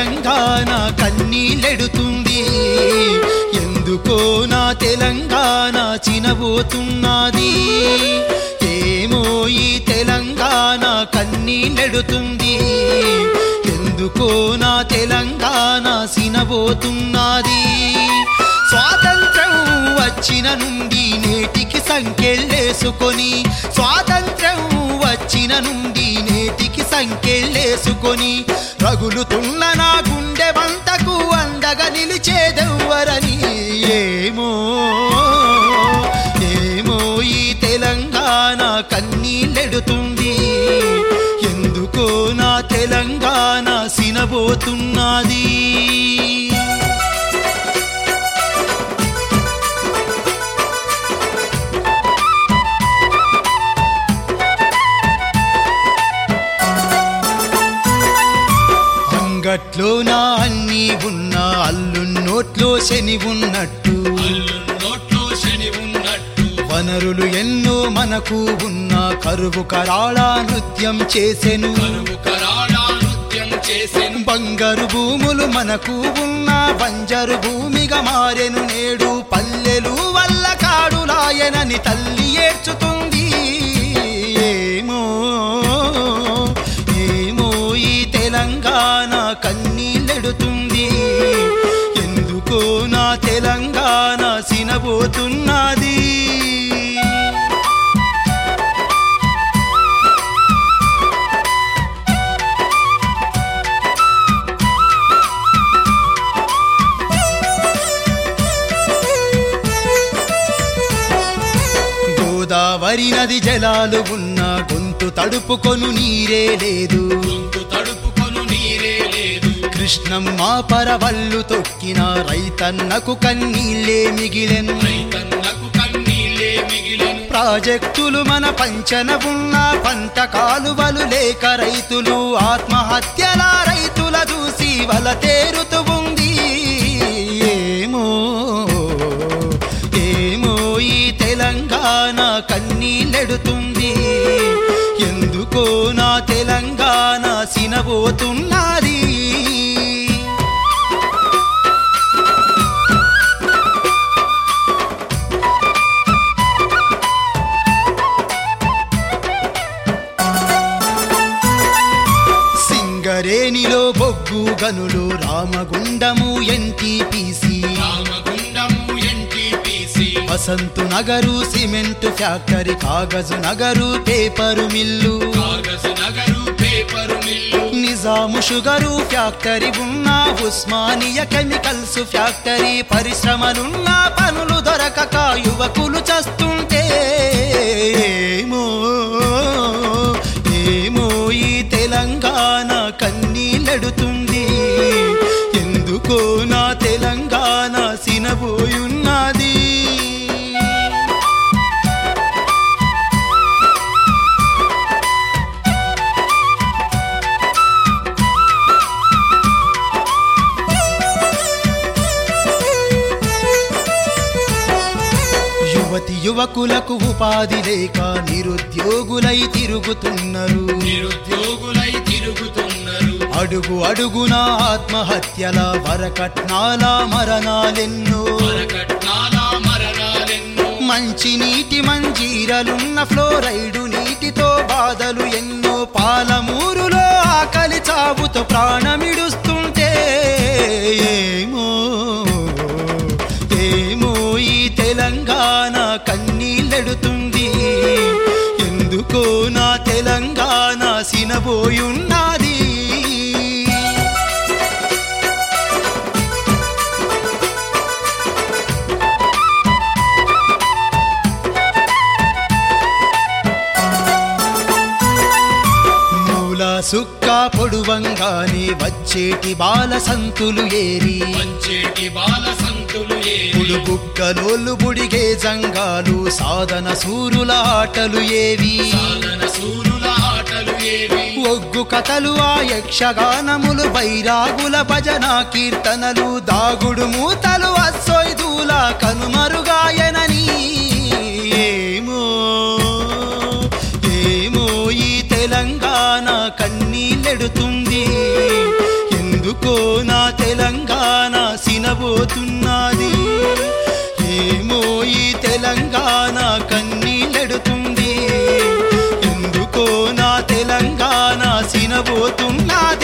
తెలంగాణ కన్నీళ్ళెడుతుంది ఎందుకో నా తెలంగాణ చినబోతున్నది ఏమో ఈ తెలంగాణ కన్నీళ్ళెడుతుంది ఎందుకో నా తెలంగాణ సినబోతున్నది స్వాతంత్రం వచ్చిన నుండి నేటికి సంఖ్యలేసుకొని స్వాతంత్రం వచ్చిన నుండి నేటికి సంఖ్యలేసుకొని రగులుతున్న నా గుండె వంతకు అండగా నిలిచేదెవ్వరని ఏమో ఏమో ఈ తెలంగాణ కన్నీళ్ళెడుతుంది ఎందుకో నా తెలంగాణ సినబోతున్నది అంగట్లో నా అన్నీ ఉన్న అల్లు నోట్లో శని ఉన్నట్టు అల్లు నోట్లో శని ఉన్నట్టు వనరులు ఎన్నో మనకు ఉన్న కరువు కరాళ నృత్యం చేసెను కరువు కరాళ నృత్యం చేసెను బంగారు భూములు మనకు ఉన్న బంజరు భూమిగా మారెను నేడు పల్లెలు వల్ల కాడులాయనని తల్లి ఏడ్చుతుంది ఏమో ఏమో ఈ తెలంగాణ కన్నీళ్ళెడుతుంది ఎందుకో నా తెలంగాణ సినబోతున్నది గోదావరి నది జలాలు ఉన్న గొంతు తడుపుకొను నీరే లేదు గొంతు తడుపుకొను నీరే లేదు కృష్ణమ్మ పరవళ్ళు తొక్కిన రైతన్నకు కన్నీళ్ళే మిగిలెను రైతన్నకు కన్నీళ్ళే మిగిలెను ప్రాజెక్టులు మన పంచన ఉన్న పంట కాలువలు లేక రైతులు ఆత్మహత్యల రైతుల చూసి వల తేరుతూ ఉంది ఏమో ఏమో ఈ తెలంగాణ కన్నీళ్ళెడుతుంది ఎందుకో నా తెలంగాణ సినబోతున్నది సింగరేణిలో బొగ్గు గనులు Ramagundam NTPC Ramagundam NTPC Vasanthnagar cement factory Kagaznagar paper mill Kagaznagar paper mill Nizam sugar factory ఉన్న ఉస్మానియా కెమికల్స్ ఫ్యాక్టరీ పరిశ్రమలున్న పనులు దొరకక యువకులు చస్తుంటే ఏమో ఏమో ఈ తెలంగాణ కన్నీళ్ళెడుతుంది ఎందుకో నా తెలంగాణ సినబోయున్నది యువతి యువకులకు ఉపాధి లేక నిరుద్యోగులై తిరుగుతున్నారు నిరుద్యోగులై తిరుగుతున్నారు అడుగు అడుగున ఆత్మహత్యల వరకట్నాల మరణాలెన్నో మరకట్నాల మరణాలెన్నో మంచి నీటి మంజీరలున్న ఫ్లోరైడు నీటితో బాధలు ఎన్నో పాలమూరులో ఆకలి చావుతో ప్రాణమిడుస్తుంటే ఏమో ఏమో ఈ తెలంగాణ కన్నీళ్ళెడుతుంది ఎందుకో నా తెలంగాణ సినబోయున్నది మూల సుక్క పొడువంగానే వచ్చేటి బాల సంతులు ఏరి వచ్చేటి బాల సంతులు ఏరి బుడుబుక్కలోళ్ళు బుడిగే జంగాలు సాధన సూరుల ఆటలు ఏవి సాధన సూరుల ఆటలు ఏవి ఒగ్గు కథలు ఆ యక్షగానములు బైరాగుల భజన కీర్తనలు దాగుడు మూతలు అస్సొయ్దూల కనుమరుగాయనని ఏమో ఏమో ఈ తెలంగాణ కన్నీళ్ళెడుతుంది ఎందుకో తెలంగాణ సినబోతున్నది ఏమో ఈ తెలంగాణ కన్నీళ్ళెడుతుంది ఎందుకో నా తెలంగాణ సినబోతున్నది